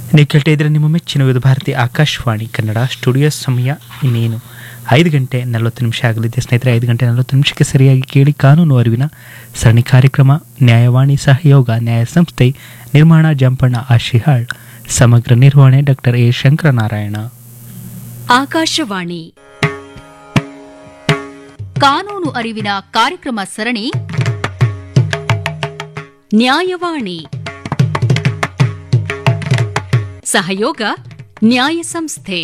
ನೀವು ಕೇಳ್ತಾ ಇದ್ರೆ ನಿಮ್ಮ ಮೆಚ್ಚಿನ ವಿವಿಧ ಭಾರತಿ ಆಕಾಶವಾಣಿ ಕನ್ನಡ ಸ್ಟುಡಿಯೋ ಸಮಯ ಇನ್ನೇನು ಐದು ಗಂಟೆ ನಲವತ್ತು ನಿಮಿಷ ಆಗಲಿದೆ ಸ್ನೇಹಿತರೆ ಐದು ಗಂಟೆ ನಲವತ್ತು ನಿಮಿಷಕ್ಕೆ ಸರಿಯಾಗಿ ಕೇಳಿ ಕಾನೂನು ಅರಿವಿನ ಸರಣಿ ಕಾರ್ಯಕ್ರಮ ನ್ಯಾಯವಾಣಿ ಸಹಯೋಗ ನ್ಯಾಯ ಸಂಸ್ಥೆ ನಿರ್ಮಾಣ ಜಂಪಣ್ಣ ಆಶಿಹಾಳ್ ಸಮಗ್ರ ನಿರ್ವಹಣೆ ಡಾಕ್ಟರ್ ಎ ಶಂಕರನಾರಾಯಣ ಆಕಾಶವಾಣಿ ಕಾನೂನು ಅರಿವಿನ ಕಾರ್ಯಕ್ರಮ ಸರಣಿ ನ್ಯಾಯವಾಣಿ ಸಹಯೋಗ ನ್ಯಾಯ ಸಂಸ್ಥೆ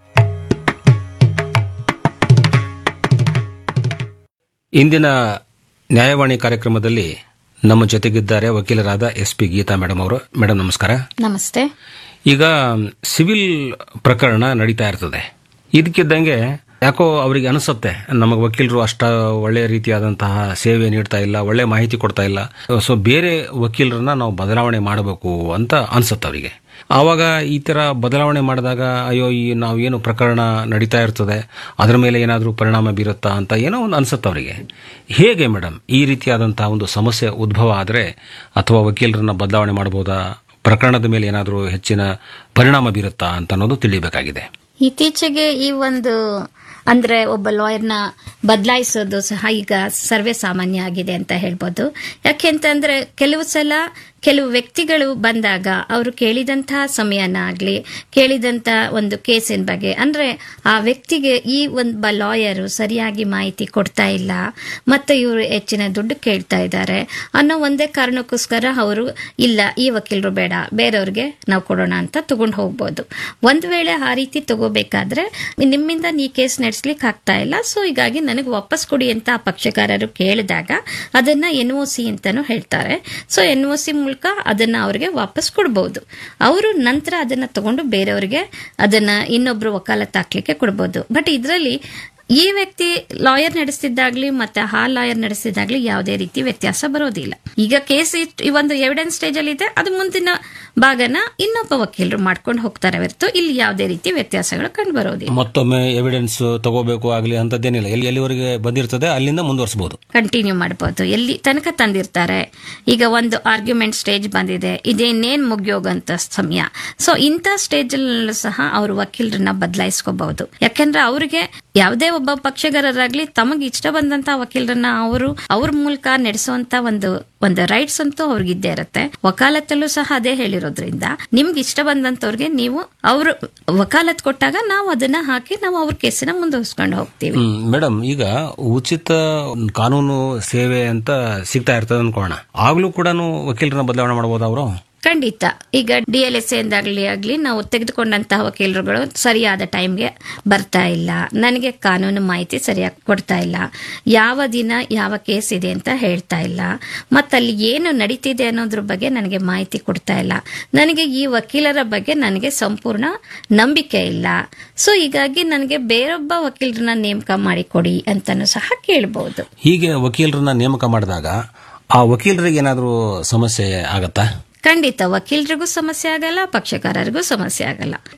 ಇಂದಿನ ನ್ಯಾಯವಾಣಿ ಕಾರ್ಯಕ್ರಮದಲ್ಲಿ ನಮ್ಮ ಜೊತೆಗಿದ್ದಾರೆ ವಕೀಲರಾದ ಎಸ್ ಪಿ ಗೀತಾ ಮೇಡಮ್ ಅವರು ಮೇಡಮ್ ನಮಸ್ಕಾರ ನಮಸ್ತೆ ಈಗ ಸಿವಿಲ್ ಪ್ರಕರಣ ನಡೀತಾ ಇರ್ತದೆ ಇದಕ್ಕಿದ್ದಂಗೆ ಯಾಕೋ ಅವರಿಗೆ ಅನಿಸುತ್ತೆ ನಮಗೆ ವಕೀಲರು ಅಷ್ಟ ಒಳ್ಳೆಯ ರೀತಿಯಾದಂತಹ ಸೇವೆ ನೀಡ್ತಾ ಇಲ್ಲ ಒಳ್ಳೆ ಮಾಹಿತಿ ಕೊಡ್ತಾ ಇಲ್ಲ ಸೊ ಬೇರೆ ವಕೀಲರನ್ನ ನಾವು ಬದಲಾವಣೆ ಮಾಡಬೇಕು ಅಂತ ಅನ್ಸುತ್ತೆ ಅವರಿಗೆ ಆವಾಗ ಈ ತರ ಬದಲಾವಣೆ ಮಾಡಿದಾಗ ಅಯ್ಯೋ ಈ ನಾವು ಏನು ಪ್ರಕರಣ ನಡೀತಾ ಇರ್ತದೆ ಅದರ ಮೇಲೆ ಏನಾದರೂ ಪರಿಣಾಮ ಬೀರುತ್ತಾ ಅಂತ ಏನೋ ಒಂದು ಅನ್ಸುತ್ತೆ ಅವರಿಗೆ ಹೇಗೆ ಮೇಡಮ್ ಈ ರೀತಿಯಾದಂತಹ ಒಂದು ಸಮಸ್ಯೆ ಉದ್ಭವ ಆದರೆ ಅಥವಾ ವಕೀಲರನ್ನ ಬದಲಾವಣೆ ಮಾಡಬಹುದಾ ಪ್ರಕರಣದ ಮೇಲೆ ಏನಾದರೂ ಹೆಚ್ಚಿನ ಪರಿಣಾಮ ಬೀರುತ್ತಾ ಅಂತ ಅನ್ನೋದು ತಿಳಿಯಬೇಕಾಗಿದೆ ಇತ್ತೀಚೆಗೆ ಈ ಒಂದು ಅಂದ್ರೆ ಒಬ್ಬ ಲಾಯರ್ನ ಬದಲಾಯಿಸೋದು ಸಹ ಈಗ ಸರ್ವೇ ಸಾಮಾನ್ಯ ಆಗಿದೆ ಅಂತ ಹೇಳ್ಬೋದು ಯಾಕೆಂತಂದ್ರೆ ಕೆಲವು ಸಲ ಕೆಲವು ವ್ಯಕ್ತಿಗಳು ಬಂದಾಗ ಅವರು ಕೇಳಿದಂತಹ ಸಮಯನ ಆಗ್ಲಿ ಕೇಳಿದಂತ ಒಂದು ಕೇಸಿನ ಬಗ್ಗೆ ಅಂದ್ರೆ ಆ ವ್ಯಕ್ತಿಗೆ ಈ ಒಂದು ಲಾಯರು ಸರಿಯಾಗಿ ಮಾಹಿತಿ ಕೊಡ್ತಾ ಇಲ್ಲ ಮತ್ತೆ ಇವರು ಹೆಚ್ಚಿನ ದುಡ್ಡು ಕೇಳ್ತಾ ಇದ್ದಾರೆ ಅನ್ನೋ ಒಂದೇ ಕಾರಣಕ್ಕೋಸ್ಕರ ಅವರು ಇಲ್ಲ ಈ ವಕೀಲರು ಬೇಡ ಬೇರೆಯವ್ರಿಗೆ ನಾವು ಕೊಡೋಣ ಅಂತ ತಗೊಂಡು ಹೋಗ್ಬೋದು ಒಂದ್ ವೇಳೆ ಆ ರೀತಿ ತಗೋಬೇಕಾದ್ರೆ ನಿಮ್ಮಿಂದ ನೀ ಕೇಸ್ ನಡೆಸ್ಲಿಕ್ಕೆ ಆಗ್ತಾ ಇಲ್ಲ ಸೊ ಹೀಗಾಗಿ ನನಗೆ ವಾಪಸ್ ಕೊಡಿ ಅಂತ ಆ ಪಕ್ಷಕಾರರು ಕೇಳಿದಾಗ ಅದನ್ನ ಎನ್ ಒ ಸಿ ಅಂತಾನು ಹೇಳ್ತಾರೆ ಸೊ ಎನ್ ಒ ಸಿ ಮೂಲಕ ಅದನ್ನ ಅವ್ರಿಗೆ ವಾಪಸ್ ಕೊಡ್ಬೋದು ಅವರು ನಂತರ ಅದನ್ನ ತಗೊಂಡು ಬೇರೆಯವರಿಗೆ ಅದನ್ನ ಇನ್ನೊಬ್ರು ವಕಾಲತ್ ಹಾಕ್ಲಿಕ್ಕೆ ಕೊಡ್ಬೋದು ಬಟ್ ಇದರಲ್ಲಿ ಈ ವ್ಯಕ್ತಿ ಲಾಯರ್ ನಡೆಸ್ತಿದ್ದಾಗ್ಲಿ ಮತ್ತೆ ಆ ಲಾಯರ್ ನಡೆಸ್ತಿದ್ದಾಗ್ಲಿ ಯಾವುದೇ ರೀತಿ ವ್ಯತ್ಯಾಸ ಬರೋದಿಲ್ಲ ಈಗ ಕೇಸ್ ಈ ಒಂದು ಎವಿಡೆನ್ಸ್ ಸ್ಟೇಜ್ ಅಲ್ಲಿ ಇದೆ ಅದು ಮುಂದಿನ ಭಾಗನ ಇನ್ನೊಬ್ಬ ವಕೀಲರು ಮಾಡ್ಕೊಂಡು ಹೋಗ್ತಾರೆ ಹೊರತು ಇಲ್ಲಿ ಯಾವುದೇ ರೀತಿ ವ್ಯತ್ಯಾಸಗಳು ಕಂಡು ಬರೋದಿಲ್ಲ ಮತ್ತೊಮ್ಮೆ ಎವಿಡೆನ್ಸ್ ತಗೋಬೇಕು ಆಗಲಿ ಅಂತದ್ದೇನಿಲ್ಲ ಎಲ್ಲಿ ಎಲ್ಲಿವರೆಗೆ ಬಂದಿರ್ತದೆ ಅಲ್ಲಿಂದ ಮುಂದುವರಿಸಬಹುದು ಕಂಟಿನ್ಯೂ ಮಾಡ್ಬೋದು ಎಲ್ಲಿ ತನಕ ತಂದಿರ್ತಾರೆ ಈಗ ಒಂದು ಆರ್ಗ್ಯುಮೆಂಟ್ ಸ್ಟೇಜ್ ಬಂದಿದೆ ಇದೇನೇನ್ ಮುಗಿಯೋಗಂತ ಸಮಯ ಸೊ ಇಂಥ ಸ್ಟೇಜ್ ಸಹ ಅವರು ವಕೀಲರನ್ನ ಬದಲಾಯಿಸ್ಕೋಬಹುದು ಯಾಕಂದ್ರೆ ಅವರಿಗೆ ಯಾವುದೇ ಒಬ್ಬ ಪಕ್ಷಗಾರರಾಗ್ಲಿ ತಮಗೆ ಇಷ್ಟ ಬಂದಂತ ವಕೀಲರನ್ನ ಅವರು ಅವ್ರ ಮೂಲಕ ನಡೆಸುವಂತ ಒಂದು ಒಂದು ರೈಟ್ಸ್ ಅಂತೂ ಅವ್ರಿಗೆ ಇದ್ದೇ ಇರುತ್ತೆ ವಕಾಲತ್ತಲ್ಲೂ ಸಹ ಅದೇ ಹೇಳಿರೋದ್ರಿಂದ ನಿಮ್ಗೆ ಇಷ್ಟ ಬಂದಂತವ್ರಿಗೆ ನೀವು ಅವರು ವಕಾಲತ್ ಕೊಟ್ಟಾಗ ನಾವು ಅದನ್ನ ಹಾಕಿ ನಾವು ಅವ್ರ ಕೇಸಿನ ಮುಂದುವರಿಸ್ಕೊಂಡು ಹೋಗ್ತೀವಿ ಮೇಡಮ್ ಈಗ ಉಚಿತ ಕಾನೂನು ಸೇವೆ ಅಂತ ಸಿಗ್ತಾ ಇರ್ತದೆ ಅನ್ಕೋಣ ಆಗ್ಲೂ ಕೂಡ ವಕೀಲರನ್ನ ಬದಲಾವಣೆ ಮಾಡಬಹುದು ಅವರು ಖಂಡಿತ ಈಗ ಡಿ ಎಲ್ ಎಸ್ ಎಂದಾಗ್ಲಿ ಆಗ್ಲಿ ನಾವು ತೆಗೆದುಕೊಂಡಂತಹ ವಕೀಲರುಗಳು ಸರಿಯಾದ ಟೈಮ್ಗೆ ಬರ್ತಾ ಇಲ್ಲ ನನಗೆ ಕಾನೂನು ಮಾಹಿತಿ ಸರಿಯಾಗಿ ಕೊಡ್ತಾ ಇಲ್ಲ ಯಾವ ದಿನ ಯಾವ ಕೇಸ್ ಇದೆ ಅಂತ ಹೇಳ್ತಾ ಇಲ್ಲ ಮತ್ತಲ್ಲಿ ಏನು ನಡೀತಿದೆ ಅನ್ನೋದ್ರ ಬಗ್ಗೆ ನನಗೆ ಮಾಹಿತಿ ಕೊಡ್ತಾ ಇಲ್ಲ ನನಗೆ ಈ ವಕೀಲರ ಬಗ್ಗೆ ನನಗೆ ಸಂಪೂರ್ಣ ನಂಬಿಕೆ ಇಲ್ಲ ಸೊ ಹೀಗಾಗಿ ನನಗೆ ಬೇರೊಬ್ಬ ವಕೀಲರನ್ನ ನೇಮಕ ಮಾಡಿಕೊಡಿ ಅಂತಾನು ಸಹ ಕೇಳಬಹುದು ಹೀಗೆ ವಕೀಲರನ್ನ ನೇಮಕ ಮಾಡಿದಾಗ ಆ ವಕೀಲರಿಗೆ ಏನಾದರೂ ಸಮಸ್ಯೆ ಆಗತ್ತಾ ಖಂಡಿತ ವಕೀಲರಿಗೂ ಸಮಸ್ಯೆ ಆಗಲ್ಲ ಪಕ್ಷಕಾರರಿಗೂ ಸಮಸ್ಯೆ ಆಗಲ್ಲ